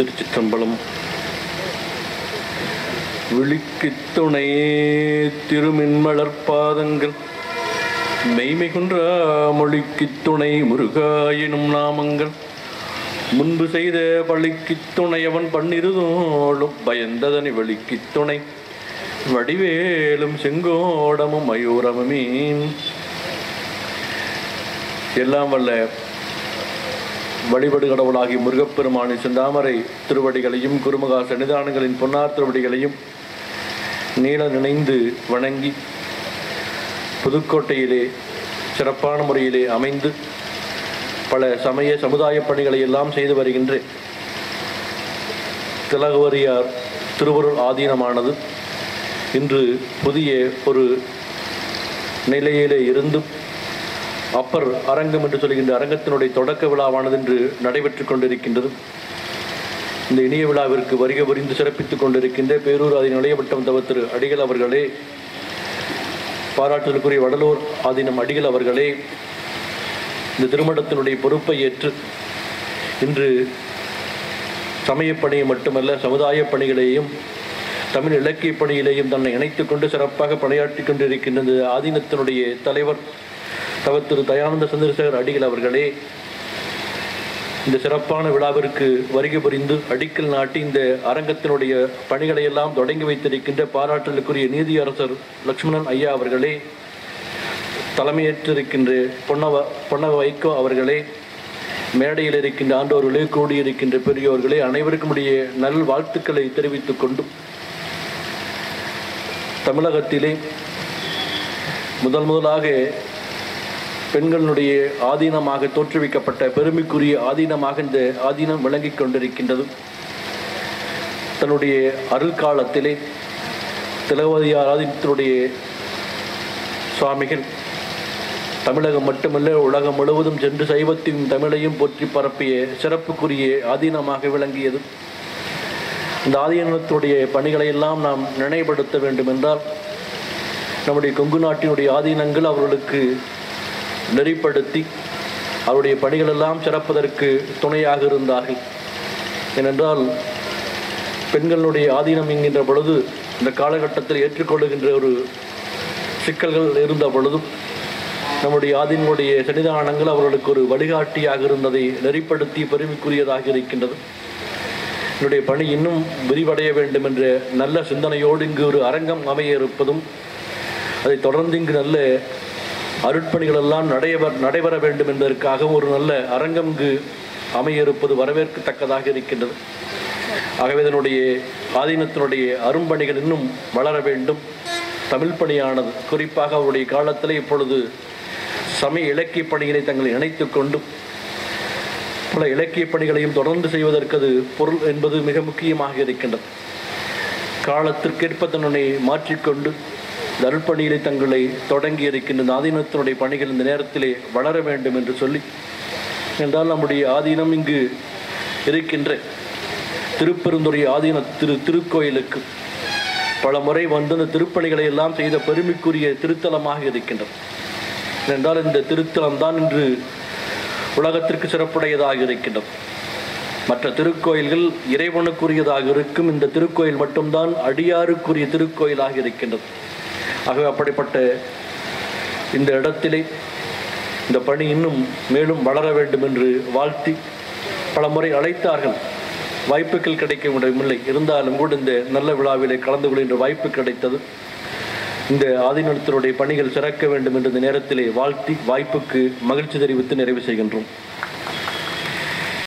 திருச்சிற்றம்பலம் விழிக்குத் துணையே திருமின்மலர்பாதங்கள் மெய்மிகுன்றா மொழிக்குத் துணை முருகா எனும் நாமங்கள் முன்பு செய்த பழிக்குத் துணையவன் பன்னிருதோளும் பயந்ததனை வெளிக்குத் துணை வடிவேலும் செங்கோடமும் மயூரமுமே எல்லாம் வல்ல வழிபடு கடவுளாகி முருகப்பெருமானின் செந்தாமரை திருவடிகளையும் குருமகா சன்னிதானங்களின் பொன்னார் திருவடிகளையும் நீள நினைந்து வணங்கி புதுக்கோட்டையிலே சிறப்பான முறையிலே அமைந்து பல சமய சமுதாய பணிகளை எல்லாம் செய்து வருகின்ற திலகவரியார் திருவருள் ஆதீனமானது இன்று புதிய ஒரு நிலையிலே இருந்து அப்பர் அரங்கம் என்று சொல்கின்ற அரங்கத்தினுடைய தொடக்க விழாவானது இன்று நடைபெற்றுக் கொண்டிருக்கின்றது இந்த இனிய விழாவிற்கு வருகை புரிந்து சிறப்பித்துக் கொண்டிருக்கின்ற பேரூர் ஆதீன நிலையப்பட்டம் தவ திரு அடிகள் அவர்களே பாராட்டுதலுக்குரிய வடலூர் ஆதீனம் அடிகள் அவர்களே இந்த திருமணத்தினுடைய பொறுப்பை ஏற்று இன்று சமயப் பணியை மட்டுமல்ல சமுதாய பணிகளையும் தமிழ் இலக்கிய பணியிலேயும் தன்னை இணைத்துக் கொண்டு சிறப்பாக பணியாற்றிக் கொண்டிருக்கின்ற இந்த ஆதீனத்தினுடைய தலைவர் தவ திரு தயானந்த சந்திரசேகர் அடிகள் அவர்களே இந்த சிறப்பான விழாவிற்கு வருகை புரிந்து அடிக்கல் நாட்டி இந்த அரங்கத்தினுடைய பணிகளை எல்லாம் தொடங்கி வைத்திருக்கின்ற பாராட்டலுக்குரிய நீதியரசர் லக்ஷ்மணன் ஐயா அவர்களே தலைமையேற்றிருக்கின்ற பொன்னவ பொன்னவ வைகோ அவர்களே மேடையில் இருக்கின்ற ஆண்டோர்களே கூடியிருக்கின்ற பெரியோர்களே அனைவருக்கும் உடைய நல் வாழ்த்துக்களை தெரிவித்துக் கொண்டு தமிழகத்திலே முதல் முதலாக பெண்களுடைய ஆதீனமாக தோற்றுவிக்கப்பட்ட பெருமைக்குரிய ஆதீனமாக இந்த ஆதீனம் விளங்கிக் கொண்டிருக்கின்றது தன்னுடைய அருள் காலத்திலே திலகவதியார் ஆதீனத்தினுடைய சுவாமிகள் தமிழகம் மட்டுமல்ல உலகம் முழுவதும் சென்று சைவத்தின் தமிழையும் போற்றி பரப்பிய சிறப்புக்குரிய ஆதீனமாக விளங்கியது இந்த ஆதீனத்துடைய பணிகளை எல்லாம் நாம் நினைவுபடுத்த வேண்டும் என்றால் நம்முடைய கொங்கு நாட்டினுடைய ஆதீனங்கள் அவர்களுக்கு நெறிப்படுத்தி அவருடைய பணிகளெல்லாம் சிறப்பதற்கு துணையாக இருந்தார்கள் ஏனென்றால் பெண்களுடைய ஆதீனம் என்கின்ற பொழுது இந்த காலகட்டத்தில் ஏற்றுக்கொள்ளுகின்ற ஒரு சிக்கல்கள் இருந்த பொழுதும் நம்முடைய ஆதீனுடைய சன்னிதானங்கள் அவர்களுக்கு ஒரு வழிகாட்டியாக இருந்ததை நெறிப்படுத்தி பெருமைக்குரியதாக இருக்கின்றது என்னுடைய பணி இன்னும் விரிவடைய வேண்டும் என்ற நல்ல சிந்தனையோடு இங்கு ஒரு அரங்கம் அமைய இருப்பதும் அதை தொடர்ந்து இங்கு நல்ல அருட்பணிகள் எல்லாம் நடைபெற நடைபெற வேண்டும் என்பதற்காக ஒரு நல்ல அரங்கம் இங்கு அமைய இருப்பது வரவேற்கத்தக்கதாக இருக்கின்றது ஆகவே இதனுடைய ஆதீனத்தினுடைய அரும்பணிகள் இன்னும் வளர வேண்டும் தமிழ் பணியானது குறிப்பாக அவருடைய காலத்தில் இப்பொழுது சமய இலக்கிய பணிகளை தங்களை இணைத்துக் கொண்டு பல இலக்கிய பணிகளையும் தொடர்ந்து செய்வதற்கு அது பொருள் என்பது மிக முக்கியமாக இருக்கின்றது காலத்திற்கேற்ப தன்னை மாற்றிக்கொண்டு தருள்பணியிலே தங்களை தொடங்கி இருக்கின்ற இந்த ஆதீனத்தினுடைய பணிகள் இந்த நேரத்திலே வளர வேண்டும் என்று சொல்லி என்றால் நம்முடைய ஆதீனம் இங்கு இருக்கின்ற திருப்பெருந்துறை ஆதீன திரு திருக்கோயிலுக்கு பல முறை வந்து இந்த திருப்பணிகளை எல்லாம் செய்த பெருமைக்குரிய திருத்தலமாக இருக்கின்றது என்றால் இந்த திருத்தலம் தான் இன்று உலகத்திற்கு சிறப்புடையதாக இருக்கின்றது மற்ற திருக்கோயில்கள் இறைவனுக்குரியதாக இருக்கும் இந்த திருக்கோயில் மட்டும்தான் அடியாருக்குரிய திருக்கோயிலாக இருக்கின்றது ஆகவே அப்படிப்பட்ட இந்த இடத்திலே இந்த பணி இன்னும் மேலும் வளர வேண்டும் என்று வாழ்த்தி பல முறை அழைத்தார்கள் வாய்ப்புகள் கிடைக்க முடியவில்லை இருந்தாலும் கூட இந்த நல்ல விழாவிலே கலந்து கொள்கின்ற வாய்ப்பு கிடைத்தது இந்த ஆதீனத்தினுடைய பணிகள் சிறக்க வேண்டும் என்ற இந்த நேரத்திலே வாழ்த்தி வாய்ப்புக்கு மகிழ்ச்சி தெரிவித்து நிறைவு செய்கின்றோம்